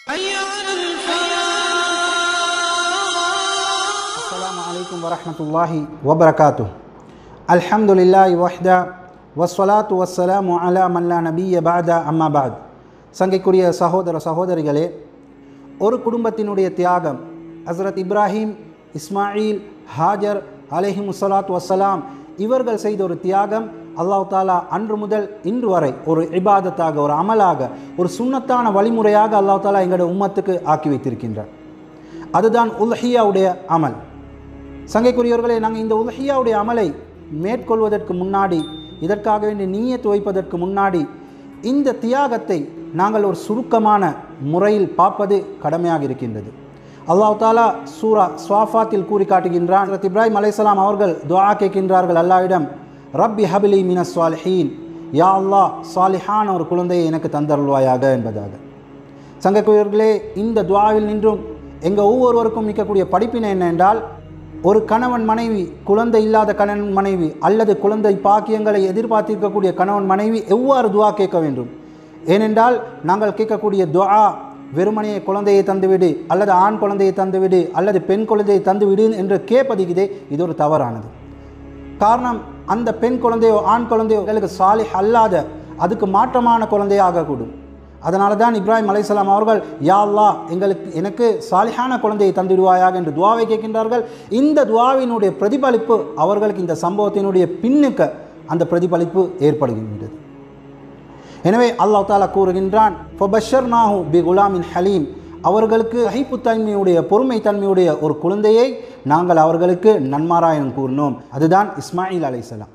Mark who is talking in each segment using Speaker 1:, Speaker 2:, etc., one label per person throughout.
Speaker 1: السلام عليكم ورحمة الله وبركاته الحمد لله وحده والصلاة والسلام على من لا نبي بعد أما بعد சங்கைக்குரிய சகோதர சகோதரிகளே ஒரு குடும்பத்தினுடைய தியாகம் ஹஸ்ரத் இப்ராஹிம் இஸ்மாயில் ஹாஜர் அலைஹி முசலாத் வசலாம் இவர்கள் செய்த ஒரு தியாகம் அல்லாஹ் தாலா அன்று முதல் இன்று வரை ஒரு இபாதத்தாக ஒரு அமலாக ஒரு சுன்னத்தான வழிமுறையாக அல்லாஹ் தாலா எங்களுடைய உம்மத்துக்கு ஆக்கி வைத்திருக்கின்றார் அதுதான் உல்ஹியாவுடைய அமல் சங்கைக்குரியவர்களே நாங்கள் இந்த உல்ஹியாவுடைய அமலை மேற்கொள்வதற்கு முன்னாடி இதற்காக வேண்டி நீயத்து வைப்பதற்கு முன்னாடி இந்த தியாகத்தை நாங்கள் ஒரு சுருக்கமான முறையில் பார்ப்பது கடமையாக இருக்கின்றது அல்லாஹ் தாலா சூரா ஸ்வாஃபாத்தில் கூறி காட்டுகின்றான் ஹஜ்ரத் இப்ராஹிம் அலைஹிஸ்ஸலாம் அவர்கள் துஆ கேட்கின்றார்கள் அல்லாவிடம் ரப்பி ஹபிலி மின ஸ்வாலிஹீன் யா அல்லாஹ் சாலிஹான ஒரு குழந்தையை எனக்கு தந்தருள்வாயாக என்பதாக சங்கக்குரியர்களே இந்த துவாவில் நின்றும் எங்கள் ஒவ்வொருவருக்கும் நிற்கக்கூடிய படிப்பினை என்ன என்றால் ஒரு கணவன் மனைவி குழந்தை இல்லாத கணவன் மனைவி அல்லது குழந்தை பாக்கியங்களை எதிர்பார்த்திருக்கக்கூடிய கணவன் மனைவி எவ்வாறு துவா கேட்க வேண்டும் ஏனென்றால் நாங்கள் கேட்கக்கூடிய துஆ வெறுமனையே குழந்தையை தந்துவிடு அல்லது ஆண் குழந்தையை தந்துவிடு அல்லது பெண் குழந்தையை தந்துவிடு என்று கேட்பதுக்குதே இது ஒரு தவறானது காரணம் அந்த பெண் குழந்தையோ ஆண் குழந்தையோ எங்களுக்கு சாலிஹ் அல்லாத அதுக்கு மாற்றமான குழந்தையாகக்கூடும் அதனால தான் இப்ராஹிம் அலைஹிஸ்ஸலாம் அவர்கள் யா அல்லாஹ் எங்களுக்கு எனக்கு சாலிஹான குழந்தையை தந்துடுவாயாக என்று துவாவை கேட்கின்றார்கள் இந்த துவாவினுடைய பிரதிபலிப்பு அவர்களுக்கு இந்த சம்பவத்தினுடைய பின்னுக்கு அந்த பிரதிபலிப்பு ஏற்படுகின்றது எனவே அல்லாஹ் தாலா கூறுகின்றான் ஃபபஷர் நாஹு பி குலாமின் ஹலீம் அவர்களுக்கு சகிப்புத்தன்மையுடைய பொறுமைத்தன்மையுடைய ஒரு குழந்தையை நாங்கள் அவர்களுக்கு நன்மாராயணம் கூறினோம் அதுதான் இஸ்மாயில் அலைஹிஸ்ஸலாம்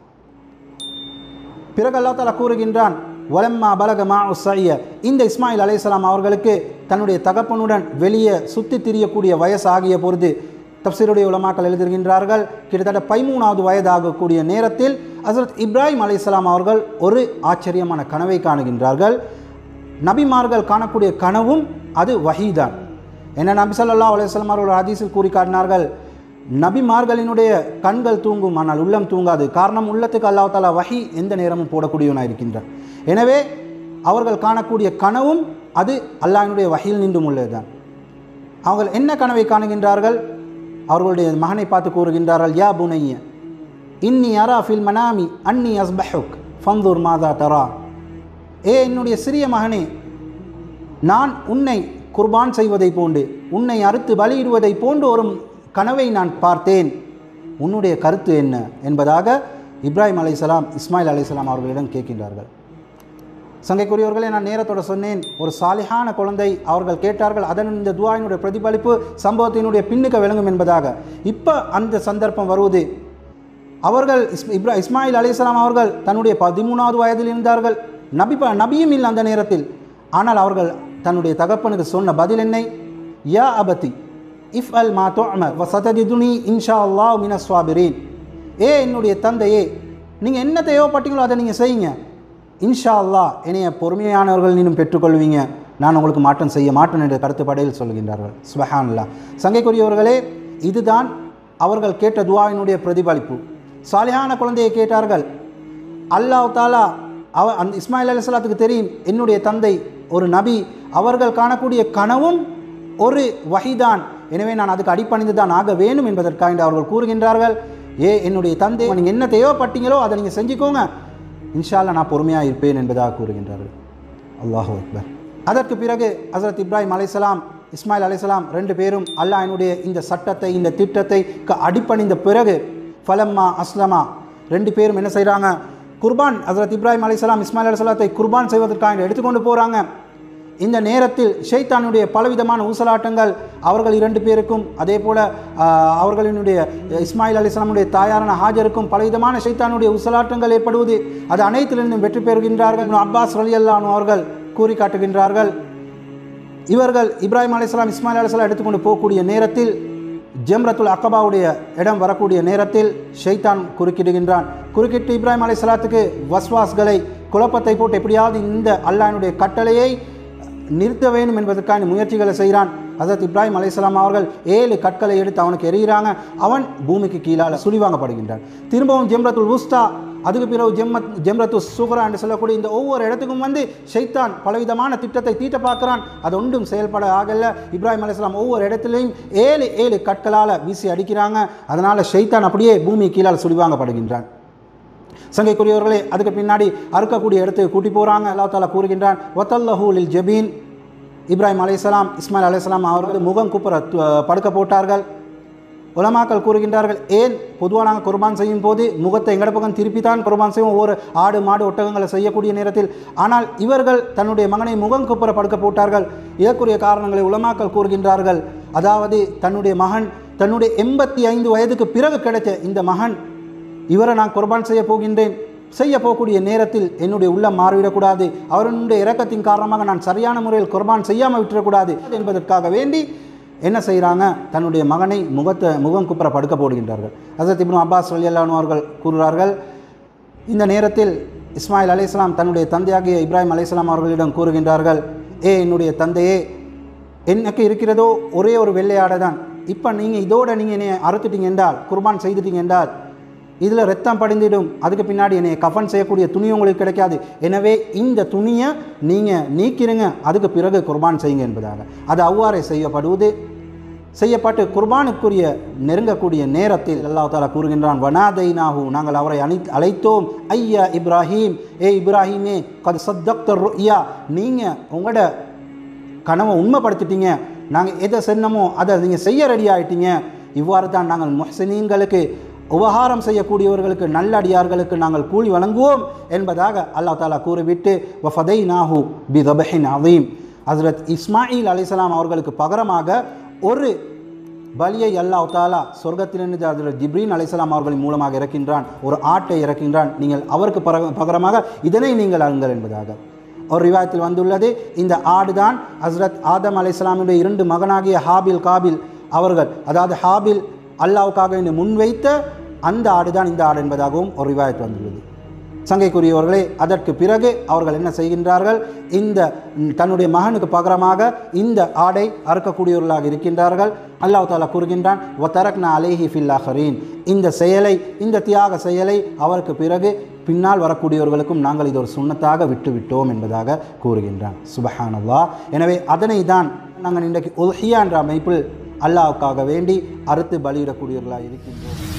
Speaker 1: பிறகு அல்லாஹ் தாலா கூறுகின்றான் வலம்மா பலக மா உசைய இந்த இஸ்மாயில் அலைஹிஸ்ஸலாம் அவர்களுக்கு தன்னுடைய தகப்பனுடன் வெளியே சுற்றி திரியக்கூடிய வயசு ஆகிய பொழுது தப்சீருடைய உலமாக்கள் எழுதுகின்றார்கள் கிட்டத்தட்ட பதிமூணாவது வயதாகக்கூடிய நேரத்தில் ஹசரத் இப்ராஹிம் அலைஹிஸ்ஸலாம் அவர்கள் ஒரு ஆச்சரியமான கனவை காணுகின்றார்கள் நபிமார்கள் காணக்கூடிய கனவும் அது வஹீதான் என்ன நபி ஸல்லல்லாஹு அலைஹி வஸல்லம் அவர்கள் ஹதீஸில் கூறி காட்டினார்கள் நபிமார்களினுடைய கண்கள் தூங்கும் ஆனால் உள்ளம் தூங்காது காரணம் உள்ளத்துக்கு அல்லாஹ் தாலா வஹி எந்த நேரமும் போடக்கூடியவனாக இருக்கின்றார் எனவே அவர்கள் காணக்கூடிய கனவும் அது அல்லாஹினுடைய வகையில் நின்றும் உள்ளதுதான் அவர்கள் என்ன கனவை காணுகின்றார்கள் அவர்களுடைய மகனை பார்த்து கூறுகின்றார்கள் யா புனைய இன்னி அரா ஃபில் மனாமி அன்னி அஸ்பஹுக் ஃபந்தூர் மாதா தரா ஏ என்னுடைய சிறிய மகனே நான் உன்னை குர்பான் செய்வதை போன்று உன்னை அறுத்து பலியிடுவதை போன்று ஒரு கனவை நான் பார்த்தேன் உன்னுடைய கருத்து என்ன என்பதாக இப்ராஹிம் அலைஹிஸ்ஸலாம் இஸ்மாயில் அலைஹிஸ்ஸலாம் அவர்களிடம் கேட்கின்றார்கள் சங்கைக்குரியவர்களே நான் நேரத்தோட சொன்னேன் ஒரு சாலிஹான குழந்தை அவர்கள் கேட்டார்கள் அதன் இந்த துவாயினுடைய பிரதிபலிப்பு சம்பவத்தினுடைய பின்னுக்கு விளங்கும் என்பதாக இப்போ அந்த சந்தர்ப்பம் வருவது அவர்கள் இஸ் இப்ரா இஸ்மாயில் அலிஸ்லாம் அவர்கள் தன்னுடைய பதிமூணாவது வயதில் இருந்தார்கள் நபி ப- நபியும் இல்லை அந்த நேரத்தில் ஆனால் அவர்கள் தன்னுடைய தகப்பனுக்கு சொன்ன பதில் என்னை யா அபதி இஃப் அல் மா தோமர் வசததிதுனி இன்ஷா அல்லாஹ் மின ஸ்வாபிரீன் ஏ என்னுடைய தந்தையே நீங்கள் என்ன தேவைப்பட்டீங்களோ அதை நீங்கள் செய்யுங்க இன்ஷா அல்லாஹ் என்னைய பொறுமையானவர்கள் நீனும் பெற்றுக்கொள்வீங்க நான் உங்களுக்கு மாற்றம் செய்ய மாட்டேன் என்ற கருத்துப்படையில் சொல்கின்றார்கள் சுபஹானல்லா சங்கைக்குரியவர்களே இதுதான் அவர்கள் கேட்ட துவாவினுடைய பிரதிபலிப்பு சாலிஹான குழந்தையை கேட்டார்கள் அல்லாஹ் தாலா அவ அந்த இஸ்மாயில் அலிஸ்லாத்துக்கு தெரியும் என்னுடைய தந்தை ஒரு நபி அவர்கள் காணக்கூடிய கனவும் ஒரு வஹிதான் எனவே நான் அதுக்கு அடிப்பணிந்து தான் ஆக வேணும் என்பதற்காக இன்று அவர்கள் கூறுகின்றார்கள் ஏ என்னுடைய தந்தை நீங்கள் என்ன தேவைப்பட்டீங்களோ அதை நீங்கள் செஞ்சுக்கோங்க இன்ஷா அல்லாஹ் நான் பொறுமையாக இருப்பேன் என்பதாக கூறுகின்றார்கள் அல்லாஹு அக்பர் அதற்கு பிறகு ஹசரத் இப்ராஹிம் அலைஹிஸ்ஸலாம் இஸ்மாயில் அலைஹிஸ்ஸலாம் ரெண்டு பேரும் அல்லாஹ்வினுடைய இந்த சட்டத்தை இந்த திட்டத்தை க- அடிப்பணிந்த பிறகு ஃபலம்மா அஸ்லமா ரெண்டு பேரும் என்ன செய்கிறாங்க குர்பான் ஹசரத் இப்ராஹிம் அலைஹிஸ்ஸலாம் இஸ்மாயில் அலைஹிஸ்ஸலாத்தை குர்பான் செய்வதற்காக எடுத்துக்கொண்டு போகிறாங்க இந்த நேரத்தில் ஷைத்தானுடைய பலவிதமான ஊசலாட்டங்கள் அவர்கள் இரண்டு பேருக்கும் அதே போல் அவர்களினுடைய இஸ்மாயில் அலிஸ்லாமுடைய தாயாரான ஹாஜருக்கும் பலவிதமான ஷைத்தானுடைய ஊசலாட்டங்கள் ஏற்படுவது அது அனைத்திலிருந்தும் வெற்றி பெறுகின்றார்கள் இப்னு அப்பாஸ் ரலி அவர்கள் கூறி காட்டுகின்றார்கள் இவர்கள் இப்ராஹிம் அலைஹிஸ்ஸலாம் இஸ்மாயில் அலைஹிஸ்ஸலாம் எடுத்துக்கொண்டு போகக்கூடிய நேரத்தில் ஜம்ரத்துல் அக்கபாவுடைய இடம் வரக்கூடிய நேரத்தில் ஷைத்தான் குறுக்கிடுகின்றான் குறுக்கிட்டு இப்ராஹிம் அலைஹிஸ்ஸலாத்துக்கு வஸ்வாஸ்களை குழப்பத்தை போட்டு எப்படியாவது இந்த அல்லாஹ்வினுடைய கட்டளையை நிறுத்த வேண்டும் என்பதற்கான முயற்சிகளை செய்கிறான் ஹசரத் இப்ராஹிம் அலைஹிஸ்ஸலாம் அவர்கள் ஏழு கற்களை எடுத்து அவனுக்கு எறிகிறாங்க அவன் பூமிக்கு கீழால் சுழிவாங்கப்படுகின்றான் திரும்பவும் ஜம்ரத்துல் உஸ்தா அதுக்கு பிறகு ஜெம்மத் ஜெம்ரத்து சுகரா என்று சொல்லக்கூடிய இந்த ஒவ்வொரு இடத்துக்கும் வந்து ஷைத்தான் பலவிதமான திட்டத்தை தீட்ட பார்க்குறான் அது ஒன்றும் செயல்பட ஆகல இப்ராஹிம் அலையாம் ஒவ்வொரு இடத்துலையும் ஏழு ஏழு கற்களால் வீசி அடிக்கிறாங்க அதனால் ஷைத்தான் அப்படியே பூமி கீழால் சுடிவாங்கப்படுகின்றான் சங்கைக்குரியவர்களே அதுக்கு பின்னாடி அறுக்கக்கூடிய இடத்துக்கு கூட்டி போகிறாங்க அல்லா தாலா கூறுகின்றான் ஒத்தல்லஹூலில் ஜபீன் இப்ராஹிம் அலையாம் இஸ்மாயில் அலையாம் அவர்கள் முகம் குப்புற து- படுக்க போட்டார்கள் உலமாக்கள் கூறுகின்றார்கள் ஏன் பொதுவாக நாங்கள் குர்பான் செய்யும் போது முகத்தை எங்கட பக்கம் திருப்பி தான் குர்பான் செய்வோம் ஒவ்வொரு ஆடு மாடு ஒட்டகங்களை செய்யக்கூடிய நேரத்தில் ஆனால் இவர்கள் தன்னுடைய மகனை முகம் குப்புற படுக்க போட்டார்கள் இதற்குரிய காரணங்களை உலமாக்கள் கூறுகின்றார்கள் அதாவது தன்னுடைய மகன் தன்னுடைய எண்பத்தி ஐந்து வயதுக்கு பிறகு கிடைத்த இந்த மகன் இவரை நான் குர்பான் செய்ய போகின்றேன் செய்ய போகக்கூடிய நேரத்தில் என்னுடைய உள்ளம் மாறிவிடக்கூடாது அவருடைய இரக்கத்தின் காரணமாக நான் சரியான முறையில் குர்பான் செய்யாமல் விட்டுறக்கூடாது என்பதற்காக வேண்டி என்ன செய்கிறாங்க தன்னுடைய மகனை முகத்தை முகம் குப்புற படுக்க போடுகின்றார்கள் ஹசரத் இப்னு அப்பாஸ் அலியல்லானு அவர்கள் கூறுகிறார்கள் இந்த நேரத்தில் இஸ்மாயில் அலைஹிஸ்ஸலாம் தன்னுடைய தந்தையாகிய இப்ராஹிம் அலைஹிஸ்ஸலாம் அவர்களிடம் கூறுகின்றார்கள் ஏ என்னுடைய தந்தையே எனக்கு இருக்கிறதோ ஒரே ஒரு வெள்ளையாடை தான் இப்போ நீங்கள் இதோட நீங்கள் என்னை அறுத்துட்டீங்க என்றால் குர்பான் செய்துட்டீங்க என்றால் இதில் ரத்தம் படிந்திடும் அதுக்கு பின்னாடி என்னை கஃன் செய்யக்கூடிய துணி உங்களுக்கு கிடைக்காது எனவே இந்த துணியை நீங்கள் நீக்கிருங்க அதுக்கு பிறகு குர்பான் செய்யுங்க என்பதாக அது அவ்வாறே செய்யப்படுவது செய்யப்பட்டு குர்பானுக்குரிய நெருங்கக்கூடிய நேரத்தில் அல்லாஹ் தாலா கூறுகின்றான் வனாதை நாகு நாங்கள் அவரை அணி அழைத்தோம் ஐயா இப்ராஹீம் ஏ இப்ராஹீமே கது சத்தக்தர் ருயா நீங்கள் உங்களோட கனவை உண்மைப்படுத்திட்டீங்க நாங்கள் எதை சொன்னமோ அதை நீங்கள் செய்ய ரெடி ஆயிட்டீங்க இவ்வாறு தான் நாங்கள் முஹ்சினீன்களுக்கு உபகாரம் செய்யக்கூடியவர்களுக்கு நல்லடியார்களுக்கு நாங்கள் கூலி வழங்குவோம் என்பதாக அல்லாஹ் தாலா கூறிவிட்டு வஃபதை நாஹு பி தபஹின் அதீம் ஹஸ்ரத் இஸ்மாயில் அலிசலாம் அவர்களுக்கு பகரமாக ஒரு பலியை அல்லாஹ் தாலா சொர்க்கத்திலிருந்து அதில் ஜிப்ரீன் அலைசலாம் அவர்களின் மூலமாக இறக்கின்றான் ஒரு ஆட்டை இறக்கின்றான் நீங்கள் அவருக்கு பர பகரமாக இதனை நீங்கள் அருங்கள் என்பதாக ஒரு ரிவாயத்தில் வந்துள்ளது இந்த ஆடுதான் ஹஸ்ரத் ஆதம் அலைஹிஸ்ஸலாமுடைய இரண்டு மகனாகிய ஹாபில் காபில் அவர்கள் அதாவது ஹாபில் அல்லாவுக்காக என்று முன்வைத்த அந்த ஆடுதான் இந்த ஆடு என்பதாகவும் ஒரு ரிவாயத் வந்துள்ளது சங்கைக்குரியவர்களே அதற்கு பிறகு அவர்கள் என்ன செய்கின்றார்கள் இந்த ம், தன்னுடைய மகனுக்கு பகரமாக இந்த ஆடை அறுக்கக்கூடியவர்களாக இருக்கின்றார்கள் அல்லாஹ் தாலா கூறுகின்றான் ஒத்தரக்னா அலேஹி ஃபில்லாஹரீன் இந்த செயலை இந்த தியாக செயலை அவருக்கு பிறகு பின்னால் வரக்கூடியவர்களுக்கும் நாங்கள் இது ஒரு சுண்ணத்தாக விட்டுவிட்டோம் என்பதாக கூறுகின்றான் சுபஹானல்லாஹ் எனவே அதனை தான் நாங்கள் இன்றைக்கு உல்ஹியா என்ற அமைப்பில் அல்லாஹ்வுக்காக வேண்டி அறுத்து பலியிடக்கூடியவர்களாக இருக்கின்றோம்